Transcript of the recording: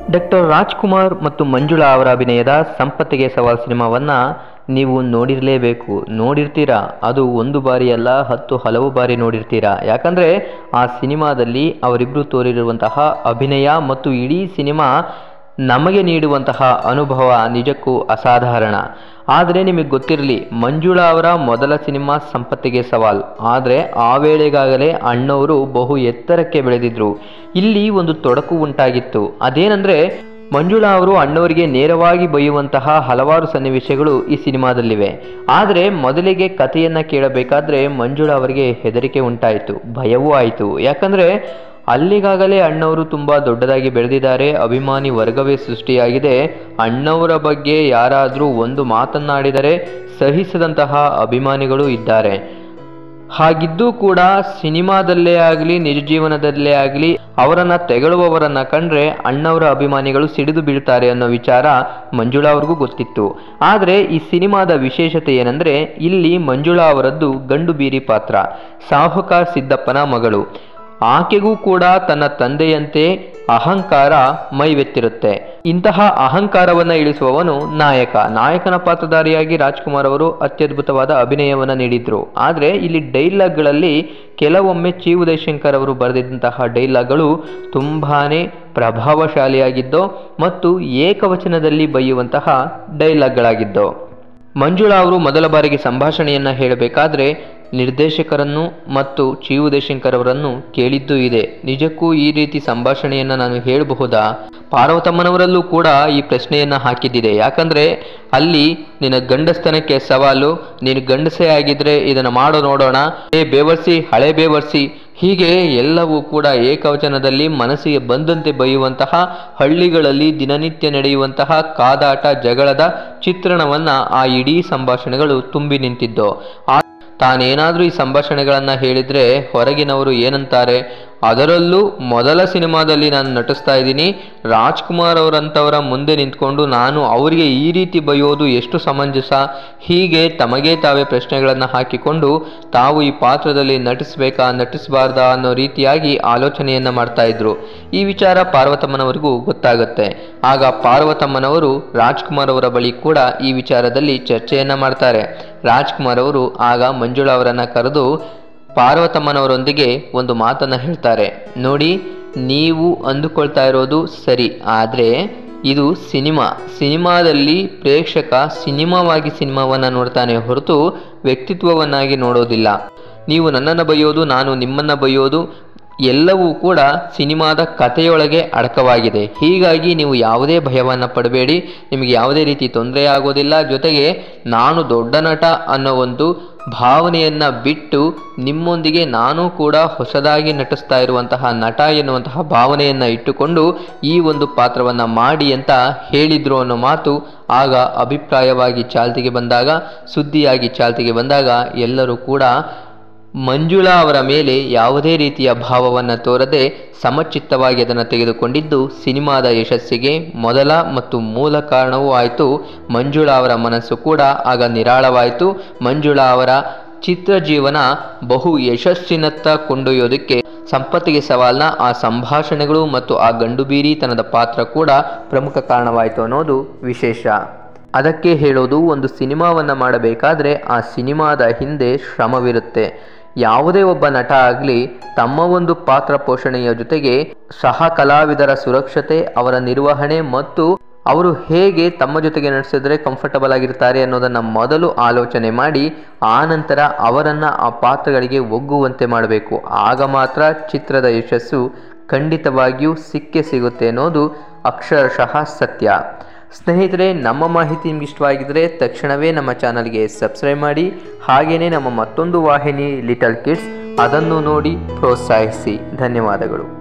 doctor Rajkumar ಮತ್ತು ಮಂಜುಳಾ ಅವರ ಅಭಿನಯದ ಸಂಪತ್ತಿಗೆ ಸವಾಲ್ ಸಿನಿಮಾವನ್ನ ನೀವು ನೋಡಿರಲೇಬೇಕು ನೋಡಿರ್ತೀರಾ ಅದು ಒಂದು ಬಾರಿ ಅಲ್ಲ ಹತ್ತು ಹಲವು ಬಾರಿ ನೋಡಿರ್ತೀರಾ ಯಾಕಂದರೆ ಆ ಸಿನಿಮಾದಲ್ಲಿ ಅವರಿಬ್ಬರು ತೋರಿರುವಂತಹ ಅಭಿನಯ ಮತ್ತು ಇಡೀ ಸಿನಿಮಾ ನಮಗೆ ನೀಡುವಂತಹ ಅನುಭವ ನಿಜಕ್ಕೂ ಅಸಾಧಾರಣ ಆದರೆ ನಿಮಗೆ ಗೊತ್ತಿರಲಿ ಮಂಜುಳಾ ಅವರ ಮೊದಲ ಸಿನಿಮಾ ಸಂಪತ್ತಿಗೆ ಸವಾಲ್ ಆದರೆ ಆ ವೇಳೆಗಾಗಲೇ ಅಣ್ಣವರು ಬಹು ಎತ್ತರಕ್ಕೆ ಬೆಳೆದಿದ್ರು ಇಲ್ಲಿ ಒಂದು ತೊಡಕು ಉಂಟಾಗಿತ್ತು ಅದೇನೆಂದರೆ ಮಂಜುಳಾ ಅವರು ಅಣ್ಣವರಿಗೆ ನೇರವಾಗಿ ಬೈಯುವಂತಹ ಹಲವಾರು ಸನ್ನಿವೇಶಗಳು ಈ ಸಿನಿಮಾದಲ್ಲಿವೆ ಆದರೆ ಮೊದಲಿಗೆ ಕಥೆಯನ್ನು ಕೇಳಬೇಕಾದ್ರೆ ಮಂಜುಳಾ ಅವರಿಗೆ ಹೆದರಿಕೆ ಉಂಟಾಯಿತು ಭಯವೂ ಆಯಿತು ಯಾಕಂದರೆ ಅಲ್ಲಿಗಾಗಲೇ ಅಣ್ಣವರು ತುಂಬ ದೊಡ್ಡದಾಗಿ ಬೆಳೆದಿದ್ದಾರೆ ಅಭಿಮಾನಿ ವರ್ಗವೇ ಸೃಷ್ಟಿಯಾಗಿದೆ ಅಣ್ಣವರ ಬಗ್ಗೆ ಯಾರಾದರೂ ಒಂದು ಮಾತನ್ನಾಡಿದರೆ ಸಹಿಸದಂತಹ ಅಭಿಮಾನಿಗಳು ಇದ್ದಾರೆ ಹಾಗಿದ್ದೂ ಕೂಡ ಸಿನಿಮಾದಲ್ಲೇ ಆಗಲಿ ನಿಜ ಜೀವನದಲ್ಲೇ ಆಗಲಿ ಅವರನ್ನ ತೆಗಳುವವರನ್ನ ಕಂಡ್ರೆ ಅಣ್ಣವರ ಅಭಿಮಾನಿಗಳು ಸಿಡಿದು ಬೀಳ್ತಾರೆ ಅನ್ನೋ ವಿಚಾರ ಮಂಜುಳಾ ಅವ್ರಿಗೂ ಗೊತ್ತಿತ್ತು ಆದರೆ ಈ ಸಿನಿಮಾದ ವಿಶೇಷತೆ ಏನಂದ್ರೆ ಇಲ್ಲಿ ಮಂಜುಳಾ ಅವರದ್ದು ಗಂಡು ಬೀರಿ ಪಾತ್ರ ಸಾಹುಕಾರ್ ಸಿದ್ದಪ್ಪನ ಮಗಳು ಆಕೆಗೂ ಕೂಡ ತನ್ನ ತಂದೆಯಂತೆ ಅಹಂಕಾರ ಮೈವೆತ್ತಿರುತ್ತೆ ಇಂತಹ ಅಹಂಕಾರವನ್ನು ಇಳಿಸುವವನು ನಾಯಕ ನಾಯಕನ ಪಾತ್ರಧಾರಿಯಾಗಿ ರಾಜ್ಕುಮಾರ್ ಅವರು ಅತ್ಯದ್ಭುತವಾದ ಅಭಿನಯವನ್ನು ನೀಡಿದ್ರು ಆದರೆ ಇಲ್ಲಿ ಡೈಲಾಗ್ಗಳಲ್ಲಿ ಕೆಲವೊಮ್ಮೆ ಚಿ ಉದಯಶಂಕರ್ ಅವರು ಬರೆದಿದ್ದಂತಹ ಡೈಲಾಗ್ಗಳು ತುಂಬಾನೇ ಪ್ರಭಾವಶಾಲಿಯಾಗಿದ್ದೋ ಮತ್ತು ಏಕವಚನದಲ್ಲಿ ಬೈಯುವಂತಹ ಡೈಲಾಗ್ಗಳಾಗಿದ್ದೋ ಮಂಜುಳಾ ಅವರು ಮೊದಲ ಬಾರಿಗೆ ಸಂಭಾಷಣೆಯನ್ನು ಹೇಳಬೇಕಾದ್ರೆ ನಿರ್ದೇಶಕರನ್ನು ಮತ್ತು ಚಿ ಉದಯಶಂಕರ್ ಅವರನ್ನು ಕೇಳಿದ್ದೂ ಇದೆ ನಿಜಕ್ಕೂ ಈ ರೀತಿ ಸಂಭಾಷಣೆಯನ್ನು ನಾನು ಹೇಳಬಹುದಾ ಪಾರ್ವತಮ್ಮನವರಲ್ಲೂ ಕೂಡ ಈ ಪ್ರಶ್ನೆಯನ್ನು ಹಾಕಿದ್ದಿದೆ ಯಾಕಂದರೆ ಅಲ್ಲಿ ನಿನ್ನ ಗಂಡಸ್ತನಕ್ಕೆ ಸವಾಲು ನೀನು ಗಂಡಸೇ ಆಗಿದ್ರೆ ಇದನ್ನು ಮಾಡೋ ನೋಡೋಣ ಏ ಬೇವರ್ಸಿ ಹಳೆ ಬೇವರ್ಸಿ ಹೀಗೆ ಎಲ್ಲವೂ ಕೂಡ ಏಕವಚನದಲ್ಲಿ ಮನಸ್ಸಿಗೆ ಬಂದಂತೆ ಬೈಯುವಂತಹ ಹಳ್ಳಿಗಳಲ್ಲಿ ದಿನನಿತ್ಯ ನಡೆಯುವಂತಹ ಕಾದಾಟ ಜಗಳದ ಚಿತ್ರಣವನ್ನ ಆ ಇಡೀ ಸಂಭಾಷಣೆಗಳು ತುಂಬಿ ನಿಂತಿದ್ದು ಆ ತಾನೇನಾದರೂ ಈ ಸಂಭಾಷಣೆಗಳನ್ನು ಹೇಳಿದರೆ ಹೊರಗಿನವರು ಏನಂತಾರೆ ಅದರಲ್ಲೂ ಮೊದಲ ಸಿನಿಮಾದಲ್ಲಿ ನಾನು ನಟಿಸ್ತಾ ಇದ್ದೀನಿ ರಾಜ್ಕುಮಾರ್ ಅವರಂಥವರ ಮುಂದೆ ನಿಂತ್ಕೊಂಡು ನಾನು ಅವರಿಗೆ ಈ ರೀತಿ ಬೈಯೋದು ಎಷ್ಟು ಸಮಂಜಸ ಹೀಗೆ ತಮಗೇ ತಾವೇ ಪ್ರಶ್ನೆಗಳನ್ನು ಹಾಕಿಕೊಂಡು ತಾವು ಈ ಪಾತ್ರದಲ್ಲಿ ನಟಿಸಬೇಕಾ ನಟಿಸಬಾರ್ದಾ ಅನ್ನೋ ರೀತಿಯಾಗಿ ಆಲೋಚನೆಯನ್ನು ಮಾಡ್ತಾ ಇದ್ರು ಈ ವಿಚಾರ ಪಾರ್ವತಮ್ಮನವರಿಗೂ ಗೊತ್ತಾಗುತ್ತೆ ಆಗ ಪಾರ್ವತಮ್ಮನವರು ರಾಜ್ಕುಮಾರ್ ಅವರ ಬಳಿ ಕೂಡ ಈ ವಿಚಾರದಲ್ಲಿ ಚರ್ಚೆಯನ್ನು ಮಾಡ್ತಾರೆ ರಾಜ್ಕುಮಾರ್ ಅವರು ಆಗ ಮಂಜುಳಾ ಅವರನ್ನು ಕರೆದು ಪಾರ್ವತಮ್ಮನವರೊಂದಿಗೆ ಒಂದು ಮಾತನ್ನು ಹೇಳ್ತಾರೆ ನೋಡಿ ನೀವು ಅಂದುಕೊಳ್ತಾ ಇರೋದು ಸರಿ ಆದರೆ ಇದು ಸಿನಿಮಾ ಸಿನಿಮಾದಲ್ಲಿ ಪ್ರೇಕ್ಷಕ ಸಿನಿಮಾವಾಗಿ ಸಿನಿಮಾವನ್ನು ನೋಡ್ತಾನೆ ಹೊರತು ವ್ಯಕ್ತಿತ್ವವನ್ನಾಗಿ ನೋಡೋದಿಲ್ಲ ನೀವು ನನ್ನನ್ನು ಬೈಯೋದು ನಾನು ನಿಮ್ಮನ್ನು ಬೈಯೋದು ಎಲ್ಲವೂ ಕೂಡ ಸಿನಿಮಾದ ಕಥೆಯೊಳಗೆ ಅಡಕವಾಗಿದೆ ಹೀಗಾಗಿ ನೀವು ಯಾವುದೇ ಭಯವನ್ನು ಪಡಬೇಡಿ ನಿಮಗೆ ಯಾವುದೇ ರೀತಿ ತೊಂದರೆ ಆಗೋದಿಲ್ಲ ಜೊತೆಗೆ ನಾನು ದೊಡ್ಡ ನಟ ಅನ್ನೋ ಒಂದು ಭಾವನೆಯನ್ನು ಬಿಟ್ಟು ನಿಮ್ಮೊಂದಿಗೆ ನಾನು ಕೂಡ ಹೊಸದಾಗಿ ನಟಿಸ್ತಾ ಇರುವಂತಹ ನಟ ಎನ್ನುವಂತಹ ಭಾವನೆಯನ್ನು ಇಟ್ಟುಕೊಂಡು ಈ ಒಂದು ಪಾತ್ರವನ್ನು ಮಾಡಿ ಅಂತ ಹೇಳಿದ್ರು ಅನ್ನೋ ಮಾತು ಆಗ ಅಭಿಪ್ರಾಯವಾಗಿ ಚಾಲ್ತಿಗೆ ಬಂದಾಗ ಸುದ್ದಿಯಾಗಿ ಚಾಲ್ತಿಗೆ ಬಂದಾಗ ಎಲ್ಲರೂ ಕೂಡ ಮಂಜುಳಾ ಅವರ ಮೇಲೆ ಯಾವುದೇ ರೀತಿಯ ಭಾವವನ್ನು ತೋರದೆ ಸಮಚಿತ್ತವಾಗಿ ಅದನ್ನು ತೆಗೆದುಕೊಂಡಿದ್ದು ಸಿನಿಮಾದ ಯಶಸ್ಸಿಗೆ ಮೊದಲ ಮತ್ತು ಮೂಲ ಕಾರಣವೂ ಆಯಿತು ಮಂಜುಳಾ ಅವರ ಮನಸ್ಸು ಕೂಡ ಆಗ ನಿರಾಳವಾಯಿತು ಮಂಜುಳಾ ಅವರ ಚಿತ್ರ ಜೀವನ ಬಹು ಯಶಸ್ಸಿನತ್ತ ಕೊಂಡೊಯ್ಯೋದಕ್ಕೆ ಸಂಪತ್ತಿಗೆ ಸವಾಲ್ನ ಆ ಸಂಭಾಷಣೆಗಳು ಮತ್ತು ಆ ಗಂಡುಬೀರಿತನದ ಪಾತ್ರ ಕೂಡ ಪ್ರಮುಖ ಕಾರಣವಾಯಿತು ಅನ್ನೋದು ವಿಶೇಷ ಅದಕ್ಕೆ ಹೇಳೋದು ಒಂದು ಸಿನಿಮಾವನ್ನು ಮಾಡಬೇಕಾದ್ರೆ ಆ ಸಿನಿಮಾದ ಹಿಂದೆ ಶ್ರಮವಿರುತ್ತೆ ಯಾವುದೇ ಒಬ್ಬ ನಟ ಆಗಲಿ ತಮ್ಮ ಒಂದು ಪಾತ್ರ ಪೋಷಣೆಯ ಜೊತೆಗೆ ಸಹ ಕಲಾವಿದರ ಸುರಕ್ಷತೆ ಅವರ ನಿರ್ವಹಣೆ ಮತ್ತು ಅವರು ಹೇಗೆ ತಮ್ಮ ಜೊತೆಗೆ ನಡೆಸಿದ್ರೆ ಕಂಫರ್ಟಬಲ್ ಆಗಿರ್ತಾರೆ ಅನ್ನೋದನ್ನು ಮೊದಲು ಆಲೋಚನೆ ಮಾಡಿ ಆ ನಂತರ ಅವರನ್ನು ಆ ಪಾತ್ರಗಳಿಗೆ ಒಗ್ಗುವಂತೆ ಮಾಡಬೇಕು ಆಗ ಮಾತ್ರ ಚಿತ್ರದ ಯಶಸ್ಸು ಖಂಡಿತವಾಗಿಯೂ ಸಿಕ್ಕೇ ಸಿಗುತ್ತೆ ಅನ್ನೋದು ಅಕ್ಷರಶಃ ಸತ್ಯ ಸ್ನೇಹಿತರೆ ನಮ್ಮ ಮಾಹಿತಿ ನಿಮ್ಗೆ ಇಷ್ಟವಾಗಿದ್ದರೆ ತಕ್ಷಣವೇ ನಮ್ಮ ಚಾನಲ್ಗೆ ಸಬ್ಸ್ಕ್ರೈಬ್ ಮಾಡಿ ಹಾಗೆಯೇ ನಮ್ಮ ಮತ್ತೊಂದು ವಾಹಿನಿ ಲಿಟಲ್ ಕಿಡ್ಸ್ ಅದನ್ನು ನೋಡಿ ಪ್ರೋತ್ಸಾಹಿಸಿ ಧನ್ಯವಾದಗಳು